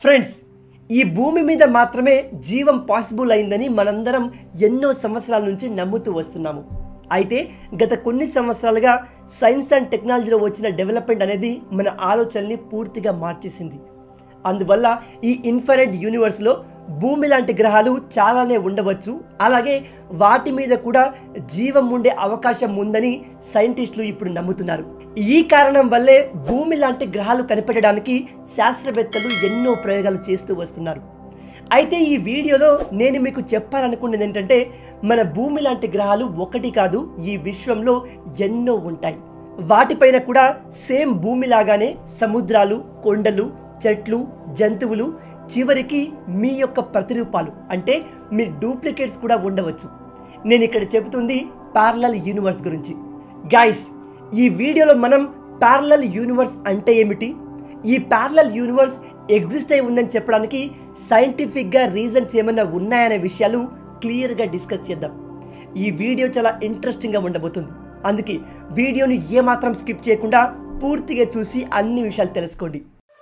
friends ఈ భూమి మీద మాత్రమే జీవం పాసిబుల్ అయిందని మనందరం ఎన్నో సంవత్సరాల నుంచి నమ్ముతూ వస్తున్నాము అయితే గత కొన్ని సంవత్సరాలుగా సైన్స్ అండ్ టెక్నాలజీలో వచ్చిన డెవలప్మెంట్ అనేది మన ఆలోచనని పూర్తిగా మార్చేసింది అందువల్ల ఈ ఇన్ఫరెంట్ యూనివర్స్లో భూమి లాంటి గ్రహాలు చాలానే ఉండవచ్చు అలాగే వాటి మీద కూడా జీవం ఉండే అవకాశం ఉందని సైంటిస్టులు ఇప్పుడు నమ్ముతున్నారు ఈ కారణం వల్లే భూమి లాంటి గ్రహాలు కనిపెట్టడానికి శాస్త్రవేత్తలు ఎన్నో ప్రయోగాలు చేస్తూ వస్తున్నారు అయితే ఈ వీడియోలో నేను మీకు చెప్పాలనుకున్నది ఏంటంటే మన భూమి లాంటి గ్రహాలు ఒకటి కాదు ఈ విశ్వంలో ఎన్నో ఉంటాయి వాటిపైన కూడా సేమ్ భూమి లాగానే సముద్రాలు కొండలు చెట్లు జంతువులు చివరికి మీ యొక్క ప్రతిరూపాలు అంటే మీ డూప్లికేట్స్ కూడా ఉండవచ్చు నేను ఇక్కడ చెబుతుంది పార్లల్ యూనివర్స్ గురించి గైస్ ఈ వీడియోలో మనం పార్లల్ యూనివర్స్ అంటే ఏమిటి ఈ పార్లల్ యూనివర్స్ ఎగ్జిస్ట్ అయి ఉందని చెప్పడానికి సైంటిఫిక్గా రీజన్స్ ఏమైనా ఉన్నాయనే విషయాలు క్లియర్గా డిస్కస్ చేద్దాం ఈ వీడియో చాలా ఇంట్రెస్టింగ్గా ఉండబోతుంది అందుకే వీడియోని ఏమాత్రం స్కిప్ చేయకుండా పూర్తిగా చూసి అన్ని విషయాలు తెలుసుకోండి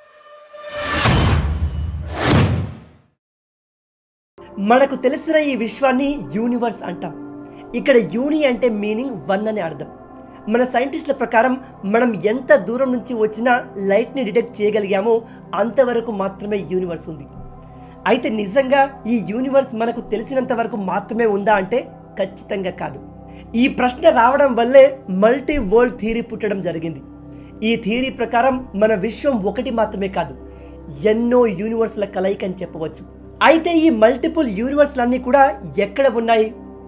మనకు తెలిసిన ఈ విశ్వాన్ని యూనివర్స్ అంటాం ఇక్కడ యూని అంటే మీనింగ్ వన్ అని అర్థం మన సైంటిస్టుల ప్రకారం మనం ఎంత దూరం నుంచి వచ్చినా లైట్ని డిటెక్ట్ చేయగలిగామో అంతవరకు మాత్రమే యూనివర్స్ ఉంది అయితే నిజంగా ఈ యూనివర్స్ మనకు తెలిసినంత వరకు మాత్రమే ఉందా అంటే ఖచ్చితంగా కాదు ఈ ప్రశ్న రావడం వల్లే మల్టీ వరల్డ్ థియరీ పుట్టడం జరిగింది ఈ థియరీ ప్రకారం మన విశ్వం ఒకటి మాత్రమే కాదు ఎన్నో యూనివర్స్ల కలయిక అని చెప్పవచ్చు అయితే ఈ మల్టిపుల్ యూనివర్స్లన్నీ కూడా ఎక్కడ ఉన్నాయి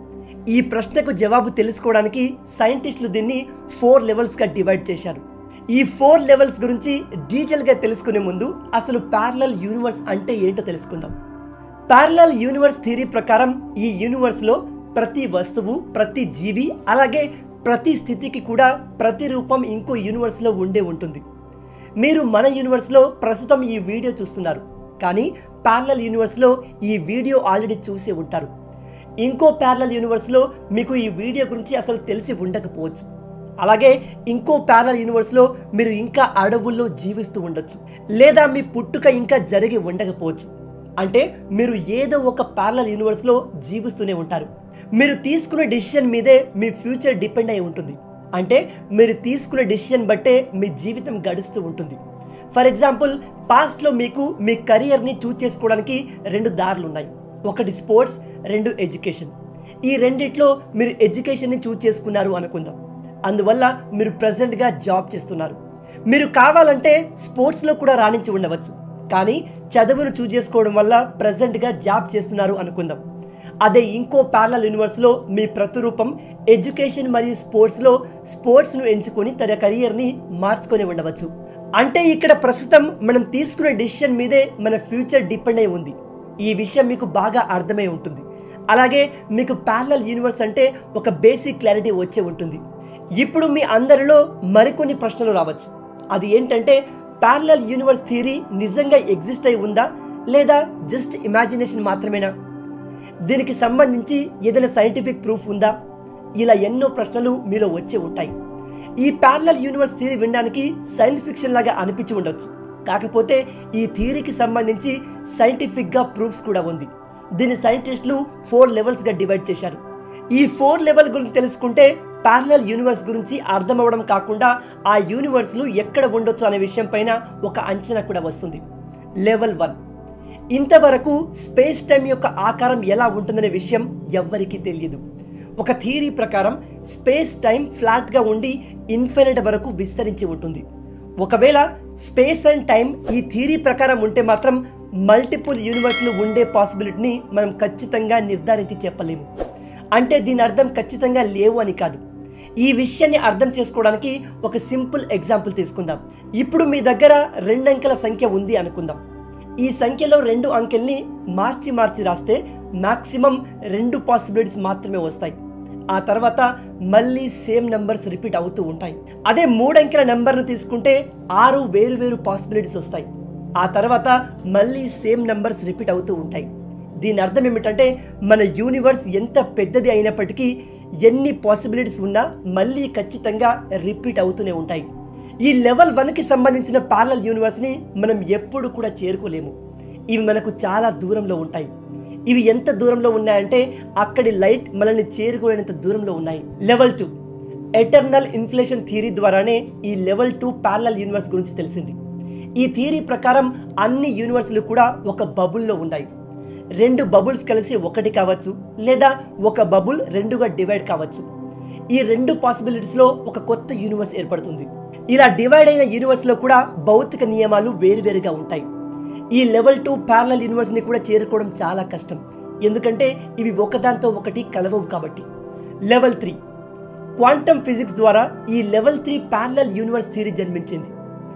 ఈ ప్రశ్నకు జవాబు తెలుసుకోవడానికి సైంటిస్టులు దీన్ని ఫోర్ లెవెల్స్గా డివైడ్ చేశారు ఈ ఫోర్ లెవెల్స్ గురించి డీటెయిల్గా తెలుసుకునే ముందు అసలు ప్యారలల్ యూనివర్స్ అంటే ఏంటో తెలుసుకుందాం ప్యారలల్ యూనివర్స్ థియరీ ప్రకారం ఈ యూనివర్స్లో ప్రతి వస్తువు ప్రతి జీవి అలాగే ప్రతి స్థితికి కూడా ప్రతి రూపం ఇంకో యూనివర్స్లో ఉండే ఉంటుంది మీరు మన యూనివర్స్లో ప్రస్తుతం ఈ వీడియో చూస్తున్నారు కానీ ప్యారలల్ యూనివర్స్లో ఈ వీడియో ఆల్రెడీ చూసి ఉంటారు ఇంకో ప్యారలల్ యూనివర్స్లో మీకు ఈ వీడియో గురించి అసలు తెలిసి ఉండకపోవచ్చు అలాగే ఇంకో ప్యారలల్ యూనివర్స్లో మీరు ఇంకా అడవుల్లో జీవిస్తూ ఉండొచ్చు లేదా మీ పుట్టుక ఇంకా జరిగి ఉండకపోవచ్చు అంటే మీరు ఏదో ఒక ప్యారలల్ యూనివర్స్లో జీవిస్తూనే ఉంటారు మీరు తీసుకునే డెసిషన్ మీదే మీ ఫ్యూచర్ డిపెండ్ అయి ఉంటుంది అంటే మీరు తీసుకునే డెసిషన్ బట్టే మీ జీవితం గడుస్తూ ఉంటుంది ఫర్ ఎగ్జాంపుల్ పాస్ట్లో మీకు మీ కెరియర్ని చూజ్ చేసుకోవడానికి రెండు దారులు ఉన్నాయి ఒకటి స్పోర్ట్స్ రెండు ఎడ్యుకేషన్ ఈ రెండిట్లో మీరు ఎడ్యుకేషన్ని చూజ్ చేసుకున్నారు అనుకుందాం అందువల్ల మీరు ప్రజెంట్గా జాబ్ చేస్తున్నారు మీరు కావాలంటే స్పోర్ట్స్లో కూడా రాణించి ఉండవచ్చు కానీ చదువును చూజ్ చేసుకోవడం వల్ల ప్రజెంట్గా జాబ్ చేస్తున్నారు అనుకుందాం అదే ఇంకో ప్యారలల్ యూనివర్స్లో మీ ప్రతిరూపం ఎడ్యుకేషన్ మరియు స్పోర్ట్స్లో స్పోర్ట్స్ను ఎంచుకొని తన కెరియర్ని మార్చుకొని ఉండవచ్చు అంటే ఇక్కడ ప్రస్తుతం మనం తీసుకునే డెసిషన్ మీదే మన ఫ్యూచర్ డిపెండ్ అయి ఉంది ఈ విషయం మీకు బాగా అర్థమై ఉంటుంది అలాగే మీకు ప్యారలల్ యూనివర్స్ అంటే ఒక బేసిక్ క్లారిటీ వచ్చే ఉంటుంది ఇప్పుడు మీ అందరిలో మరికొన్ని ప్రశ్నలు రావచ్చు అది ఏంటంటే ప్యారలల్ యూనివర్స్ థియరీ నిజంగా ఎగ్జిస్ట్ అయి ఉందా లేదా జస్ట్ ఇమాజినేషన్ మాత్రమేనా దీనికి సంబంధించి ఏదైనా సైంటిఫిక్ ప్రూఫ్ ఉందా ఇలా ఎన్నో ప్రశ్నలు మీలో వచ్చే ఉంటాయి ఈ ప్యారలల్ యూనివర్స్ థియరీ వినడానికి సైన్స్ ఫిక్షన్ లాగా అనిపించి ఉండొచ్చు కాకపోతే ఈ థియరీకి సంబంధించి సైంటిఫిక్గా ప్రూఫ్స్ కూడా ఉంది దీన్ని సైంటిస్టులు ఫోర్ లెవెల్స్గా డివైడ్ చేశారు ఈ ఫోర్ లెవెల్ గురించి తెలుసుకుంటే ప్యారలల్ యూనివర్స్ గురించి అర్థం అవ్వడం కాకుండా ఆ యూనివర్స్లు ఎక్కడ ఉండొచ్చు అనే విషయం పైన ఒక అంచనా కూడా వస్తుంది లెవెల్ వన్ ఇంతవరకు స్పేస్ టైం యొక్క ఆకారం ఎలా ఉంటుందనే విషయం ఎవ్వరికీ తెలియదు ఒక థియరీ ప్రకారం స్పేస్ టైం ఫ్లాట్గా ఉండి ఇన్ఫినిట్ వరకు విస్తరించి ఉంటుంది ఒకవేళ స్పేస్ అండ్ టైం ఈ థియరీ ప్రకారం ఉంటే మాత్రం మల్టిపుల్ యూనివర్స్లు ఉండే పాసిబిలిటీని మనం ఖచ్చితంగా నిర్ధారించి చెప్పలేము అంటే దీని అర్థం ఖచ్చితంగా లేవు అని కాదు ఈ విషయాన్ని అర్థం చేసుకోవడానికి ఒక సింపుల్ ఎగ్జాంపుల్ తీసుకుందాం ఇప్పుడు మీ దగ్గర రెండంకెల సంఖ్య ఉంది అనుకుందాం ఈ సంఖ్యలో రెండు అంకెల్ని మార్చి మార్చి రాస్తే మాక్సిమం రెండు పాసిబిలిటీస్ మాత్రమే వస్తాయి ఆ తర్వాత మళ్ళీ సేమ్ నెంబర్స్ రిపీట్ అవుతూ ఉంటాయి అదే మూడంకెల నెంబర్ను తీసుకుంటే ఆరు వేరు వేరు పాసిబిలిటీస్ వస్తాయి ఆ తర్వాత మళ్ళీ సేమ్ నెంబర్స్ రిపీట్ అవుతూ ఉంటాయి దీని అర్థం ఏమిటంటే మన యూనివర్స్ ఎంత పెద్దది అయినప్పటికీ ఎన్ని పాసిబిలిటీస్ ఉన్నా మళ్ళీ ఖచ్చితంగా రిపీట్ అవుతూనే ఉంటాయి ఈ లెవెల్ వన్కి సంబంధించిన ప్యారలల్ యూనివర్స్ని మనం ఎప్పుడు కూడా చేరుకోలేము ఇవి మనకు చాలా దూరంలో ఉంటాయి ఇవి ఎంత దూరంలో ఉన్నాయంటే అక్కడి లైట్ మనల్ని చేరుకోలేనంత దూరంలో ఉన్నాయి level two eternal inflation theory ద్వారానే ఈ లెవెల్ టూ ప్యారలల్ యూనివర్స్ గురించి తెలిసింది ఈ థియరీ ప్రకారం అన్ని యూనివర్సులు కూడా ఒక బబుల్లో ఉన్నాయి రెండు బబుల్స్ కలిసి ఒకటి కావచ్చు లేదా ఒక బబుల్ రెండుగా డివైడ్ కావచ్చు ఈ రెండు పాసిబిలిటీస్లో ఒక కొత్త యూనివర్స్ ఏర్పడుతుంది ఇలా డివైడ్ అయిన యూనివర్స్లో కూడా భౌతిక నియమాలు వేరువేరుగా ఉంటాయి ఈ లెవెల్ టూ ప్యారలల్ యూనివర్స్ని కూడా చేరుకోవడం చాలా కష్టం ఎందుకంటే ఇవి ఒకదాంతో ఒకటి కలవవు కాబట్టి లెవెల్ త్రీ క్వాంటమ్ ఫిజిక్స్ ద్వారా ఈ level three parallel universe theory జన్మించింది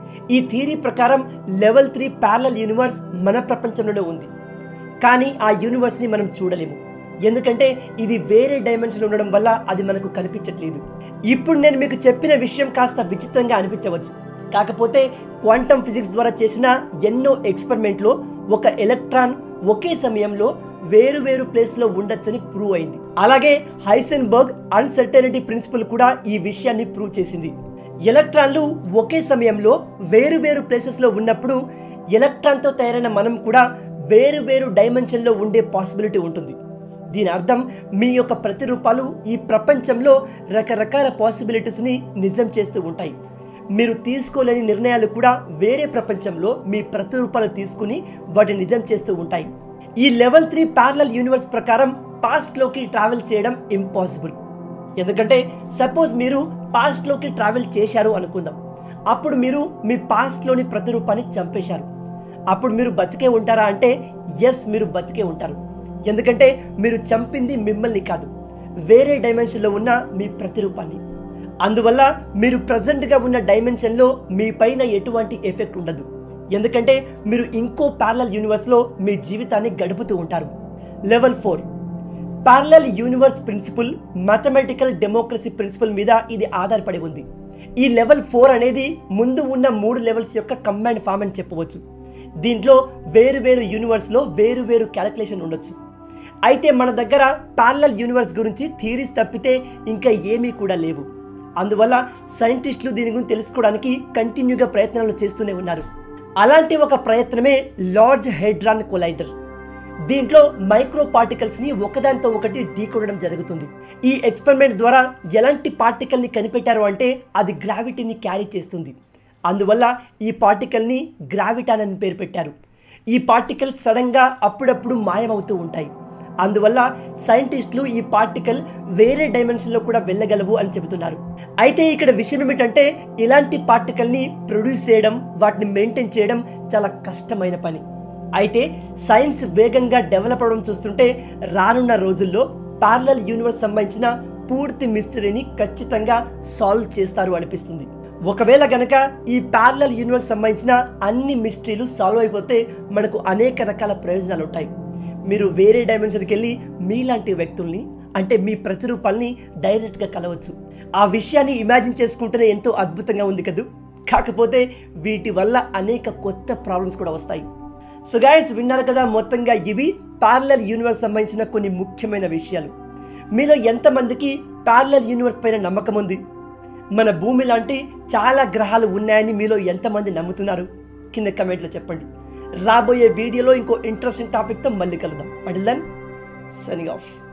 ఈ థియరీ ప్రకారం లెవెల్ త్రీ ప్యారలల్ యూనివర్స్ మన ప్రపంచంలోనే ఉంది కానీ ఆ యూనివర్స్ని మనం చూడలేము ఎందుకంటే ఇది వేరే డైమెన్షన్ ఉండడం వల్ల అది మనకు కనిపించట్లేదు ఇప్పుడు నేను మీకు చెప్పిన విషయం కాస్త విచిత్రంగా అనిపించవచ్చు కాకపోతే క్వాంటమ్ ఫిజిక్స్ ద్వారా చేసిన ఎన్నో ఎక్స్పెరిమెంట్లో ఒక ఎలక్ట్రాన్ ఒకే సమయంలో వేరు వేరు ప్లేస్లో ఉండొచ్చని ప్రూవ్ అయింది అలాగే హైసెన్బర్గ్ అన్సర్టనిటీ ప్రిన్సిపల్ కూడా ఈ విషయాన్ని ప్రూవ్ చేసింది ఎలక్ట్రాన్లు ఒకే సమయంలో వేరు వేరు ప్లేసెస్లో ఉన్నప్పుడు ఎలక్ట్రాన్తో తయారైన మనం కూడా వేరు వేరు డైమెన్షన్లో ఉండే పాసిబిలిటీ ఉంటుంది దీని అర్థం మీ యొక్క ప్రతిరూపాలు ఈ ప్రపంచంలో రకరకాల పాసిబిలిటీస్ని నిజం చేస్తూ ఉంటాయి మీరు తీసుకోలేని నిర్ణయాలు కూడా వేరే ప్రపంచంలో మీ ప్రతిరూపాలు తీసుకుని వాటిని నిజం చేస్తూ ఉంటాయి ఈ లెవెల్ త్రీ ప్యారలల్ యూనివర్స్ ప్రకారం పాస్ట్లోకి ట్రావెల్ చేయడం ఇంపాసిబుల్ ఎందుకంటే సపోజ్ మీరు పాస్ట్లోకి ట్రావెల్ చేశారు అనుకుందాం అప్పుడు మీరు మీ పాస్ట్లోని ప్రతిరూపాన్ని చంపేశారు అప్పుడు మీరు బతికే ఉంటారా అంటే ఎస్ మీరు బతికే ఉంటారు ఎందుకంటే మీరు చంపింది మిమ్మల్ని కాదు వేరే డైమెన్షన్లో ఉన్న మీ ప్రతిరూపాన్ని అందువల్ల మీరు ప్రజెంట్గా ఉన్న డైమెన్షన్లో మీ పైన ఎటువంటి ఎఫెక్ట్ ఉండదు ఎందుకంటే మీరు ఇంకో ప్యారలల్ యూనివర్స్లో మీ జీవితాన్ని గడుపుతూ ఉంటారు level four parallel universe principle mathematical democracy principle మీద ఇది ఆధారపడి ఉంది ఈ లెవెల్ ఫోర్ అనేది ముందు ఉన్న మూడు లెవెల్స్ యొక్క కంబైండ్ ఫామ్ అని చెప్పవచ్చు దీంట్లో వేరు వేరు యూనివర్స్లో వేరు వేరు క్యాలిక్యులేషన్ ఉండొచ్చు అయితే మన దగ్గర ప్యారలల్ యూనివర్స్ గురించి థియరీస్ తప్పితే ఇంకా ఏమీ కూడా లేవు అందువల్ల సైంటిస్టులు దీని గురించి తెలుసుకోవడానికి కంటిన్యూగా ప్రయత్నాలు చేస్తూనే ఉన్నారు అలాంటి ఒక ప్రయత్నమే లార్జ్ హెడ్రాన్ కొలైడర్ దీంట్లో మైక్రో పార్టికల్స్ ని ఒకదానితో ఒకటి ఢీకొనడం జరుగుతుంది ఈ ఎక్స్పెరిమెంట్ ద్వారా ఎలాంటి పార్టికల్ ని కనిపెట్టారు అంటే అది గ్రావిటీని క్యారీ చేస్తుంది అందువల్ల ఈ పార్టికల్ని గ్రావిటాన్ అని పేరు పెట్టారు ఈ పార్టికల్ సడన్గా అప్పుడప్పుడు మాయమవుతూ ఉంటాయి అందువల్ల సైంటిస్టులు ఈ పార్టికల్ వేరే డైమెన్షన్లో కూడా వెళ్ళగలవు అని చెబుతున్నారు అయితే ఇక్కడ విషయం ఏమిటంటే ఇలాంటి పార్టికల్ని ప్రొడ్యూస్ చేయడం వాటిని మెయింటైన్ చేయడం చాలా కష్టమైన పని అయితే సైన్స్ వేగంగా డెవలప్ అవడం చూస్తుంటే రానున్న రోజుల్లో పార్లల్ యూనివర్స్ సంబంధించిన పూర్తి మిస్టరీని ఖచ్చితంగా సాల్వ్ చేస్తారు అనిపిస్తుంది ఒకవేళ గనక ఈ ప్యారలల్ యూనివర్స్ సంబంధించిన అన్ని మిస్టరీలు సాల్వ్ అయిపోతే మనకు అనేక రకాల ప్రయోజనాలు ఉంటాయి మీరు వేరే డైమెన్షన్కి వెళ్ళి మీలాంటి వ్యక్తుల్ని అంటే మీ ప్రతిరూపాల్ని డైరెక్ట్గా కలవచ్చు ఆ విషయాన్ని ఇమాజిన్ చేసుకుంటేనే ఎంతో అద్భుతంగా ఉంది కదూ కాకపోతే వీటి వల్ల అనేక కొత్త ప్రాబ్లమ్స్ కూడా వస్తాయి సో గాయస్ విన్నారు కదా మొత్తంగా ఇవి ప్యారలల్ యూనివర్స్ సంబంధించిన కొన్ని ముఖ్యమైన విషయాలు మీలో ఎంతమందికి ప్యారలల్ యూనివర్స్ పైన నమ్మకం ఉంది మన భూమి లాంటి చాలా గ్రహాలు ఉన్నాయని మీలో ఎంతమంది నమ్ముతున్నారు కింద కమెంట్లో చెప్పండి రాబోయే వీడియోలో ఇంకో ఇంట్రెస్టింగ్ టాపిక్తో మళ్ళీ కలుద్దాం అడిల్ దెన్ సనింగ్ ఆఫ్